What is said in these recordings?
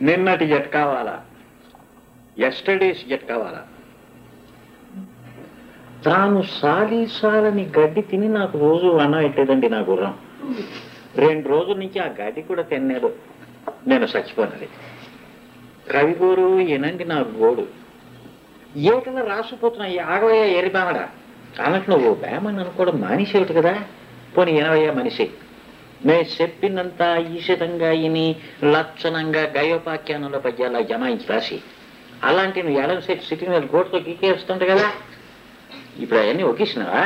నిన్నటి జట్ కావాలా ఎస్టర్డేస్ జట్ కావాలా తాను సాలి సాలని గడ్డి తిని నాకు రోజు అన్నం పెట్టేదండి నా గుర్రం రెండు రోజుల నుంచి ఆ గడ్డి కూడా తిన్నాడు నేను చచ్చిపోయినది కవిగోరు ఏనండి నా గోడు ఏటలా రాసిపోతున్నాయి ఆగవయ్యా ఎరిబామడ అన్నట్టు నువ్వు బేమని అనుకోవడం మానేసేవిటి కదా పోనీ ఎనవయ్యా మనిషి నే చెప్పినంత ఈషితంగా ఇని లక్షణంగా గయోపాఖ్యానంలో పద్యాల జమాయించి రాసి అలాంటి నువ్వు ఎడం సెట్ సిటీ మీద గోటుతో గీకేస్తుంట కదా ఇప్పుడు అవన్నీ ఒకేసినావా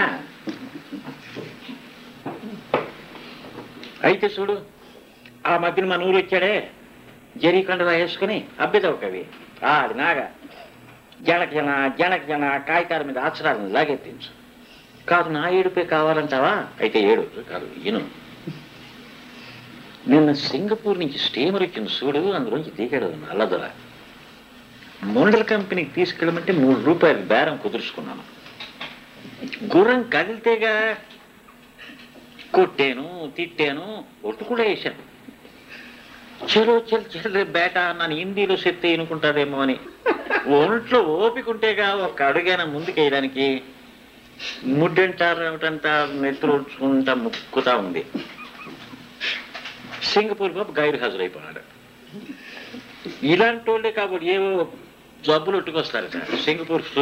అయితే చూడు ఆ మధ్యన మన ఊరు వచ్చాడే జరీకండలా వేసుకుని అబ్బిదవ కవి ఆ, అది నాగా జనక జన జనక జన కాగితాల మీద అక్షరాలను లాగెత్తించు కాదు నా ఏడుపే కావాలంటావా అయితే ఏడు కాదు ఈను నిన్న సింగపూర్ నుంచి స్టీమర్ వచ్చింది చూడు అందులోంచి దిగాడు నల్లదొర మొండల కంపెనీకి తీసుకెళ్ళమంటే మూడు రూపాయలు బేరం కుదుర్చుకున్నాను గుర్రం కదిలితేగా కొట్టాను తిట్టాను ఒట్టు కూడా వేశాను చలో చల్ చల్ రే బేట నన్ను హిందీలో చెప్తే అనుకుంటారేమో అని ఒంట్లో ఓపిక ఉంటేగా ఒక అడుగైనా ముందుకు వేయడానికి ముడ్డంటారు ఏమిటంతా నెత్తురుచుకుంటా ముక్కుతా ఉంది సింగపూర్ బాబు గైరు హాజరైపోయినాడు ఇలాంటి వాళ్ళే కాబట్టి ఏవో జబ్బులు ఉట్టుకొస్తారట సింగపూర్ ఫ్లూ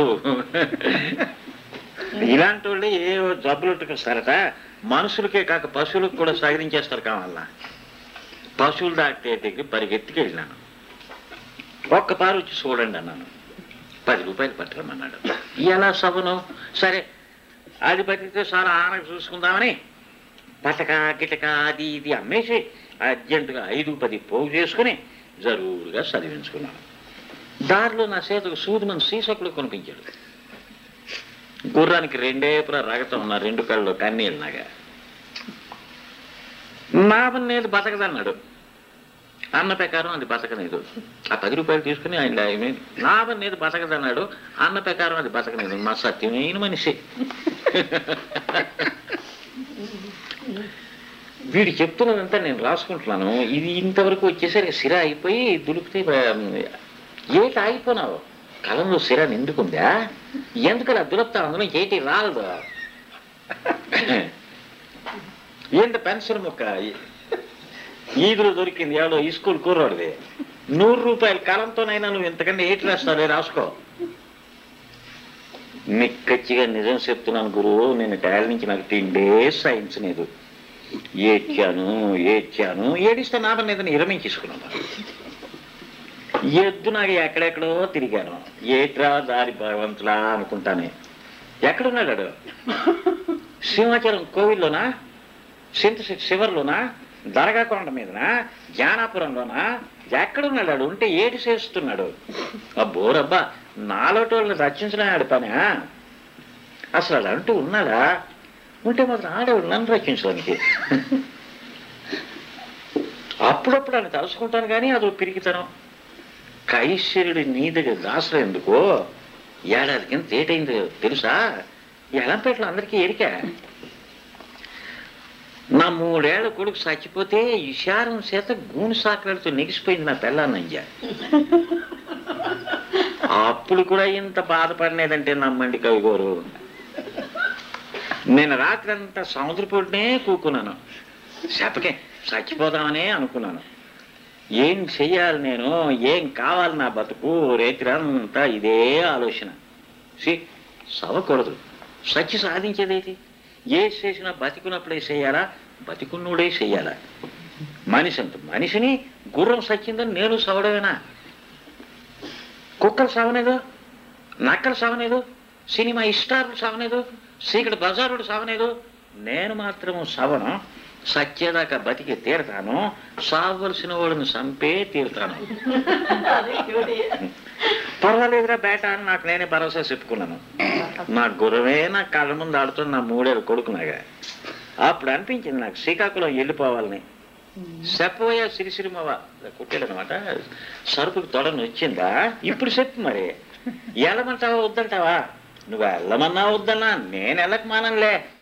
ఇలాంటి వాళ్ళే ఏవో జబ్బులు ఉట్టుకొస్తారట మనుషులకే కాక పశువులకు కూడా సహకరించేస్తారు కావాలా పశువుల డాక్టర్ దగ్గర పరిగెత్తికి వెళ్ళినాను ఒక్క పారు వచ్చి చూడండి అన్నాను పది రూపాయలు పట్టరమన్నాడు ఎలా సభను సరే అది బతికితే చాలా ఆనకు చూసుకుందామని పటక గిటక అది ఇది అమ్మేసి అర్జెంటుగా ఐదు పది పోగు చేసుకుని జరువుగా చదివించుకున్నాను దారిలో నా చేతకు సూది మంది సీసకులు కొనిపించాడు గుర్రానికి రెండేపుల రగతం ఉన్న రెండు కళ్ళు కన్నీళ్ళు నాగా నాభనేది బతకదన్నాడు అన్న ప్రకారం అది బతకలేదు ఆ పది రూపాయలు తీసుకుని ఆయన నాభనేది బతకదన్నాడు అన్న ప్రకారం అది బతకలేదు మా సత్యమైన మనిషి వీడు చెప్తున్నదంతా నేను రాసుకుంటున్నాను ఇది ఇంతవరకు వచ్చేసరికి సిర అయిపోయి దులిపితే ఏటి ఆగిపోనావు కలంలో సిర నిండుకుందా ఎందుకు అలా దులుపుతా అందులో ఏటి రాలదు ఏంటి పెన్షన్ మొక్క ఈదులో దొరికింది ఎవడో ఈ స్కూల్ కూర్రోడిది నూరు రూపాయల కాలంతోనైనా నువ్వు ఇంతకంటే ఏటి రాస్తావే రాసుకో నిక్కచ్చిగా నిజం చెప్తున్నాను గురువు నేను డైల్ నుంచి నాకు తిండే సైన్స్ లేదు ఏడ్చాను ఏడ్చాను ఏడిస్తే నా పని ఏదైనా విరమించేసుకున్నాను ఎద్దు నాకు ఎక్కడెక్కడో తిరిగాను ఏట్రా దారి భగవంతులా అనుకుంటానే ఎక్కడున్నాడు వాడు? సింహాచలం కోవిల్లోనా సింత శివర్లోనా దర్గా కొండ మీదనా జానాపురంలోనా ఎక్కడున్నాడు వాడు? ఉంటే ఏటి చేస్తున్నాడు అబ్బోరబ్బా నాలోటోళ్ళని రచించడం పనా అసలు అలా అంటూ ఉన్నాడా ఉంటే మాత్రం ఆడేవాడు నన్ను రక్షించడానికి అప్పుడప్పుడు అని తలుసుకుంటాను కానీ అదో పిరికితనం కైశ్వరుడి నీ దగ్గర దాసలు ఎందుకో ఏడాది కింద తేటైంది తెలుసా ఎలంపేటలో అందరికీ ఎరికా నా మూడేళ్ల కొడుకు చచ్చిపోతే ఇషారం చేత గూని సాకలతో నెగిసిపోయింది నా పెళ్ళాన్నంజ అప్పుడు కూడా ఇంత బాధపడినదంటే నమ్మండి కవిగోరు నేను రాత్రి అంతా సముద్రపొడినే కూకున్నాను చెప్పకే చచ్చిపోదామనే అనుకున్నాను ఏం చెయ్యాలి నేను ఏం కావాలి నా బతుకు రేత్రి అంతా ఇదే ఆలోచన సి సవకూడదు సచ్చి సాధించేదేది ఏ చేసినా బతికున్నప్పుడే చేయాలా బతికున్నోడే చెయ్యాలా మనిషి అంత మనిషిని గుర్రం సచ్చిందని నేను సవడమేనా కుక్కలు సావనేదు నక్కలు సావనేదు సినిమా ఇష్టారులు సావనేదు సీకటి బజారుడు సావనేదు నేను మాత్రము సవను సత్యేదాకా బతికి తీరతాను సావలసిన వాడిని చంపే తీరుతాను పర్వాలేదురా బేట అని నాకు నేనే భరోసా చెప్పుకున్నాను నా గురవే నా కళ్ళ ముందు ఆడుతున్న నా మూడేళ్ళ కొడుకునాగా అప్పుడు అనిపించింది నాకు శ్రీకాకుళం వెళ్ళిపోవాలని చెప్పబోయా సిరిసిరిమవ కుట్టాడనమాట సరుకుకి తొడని వచ్చిందా ఇప్పుడు చెప్పు మరి వెళ్ళమంటావా వద్దంటావా నువ్వు వెళ్ళమన్నా వద్దన్నా నేను వెళ్ళక మానంలే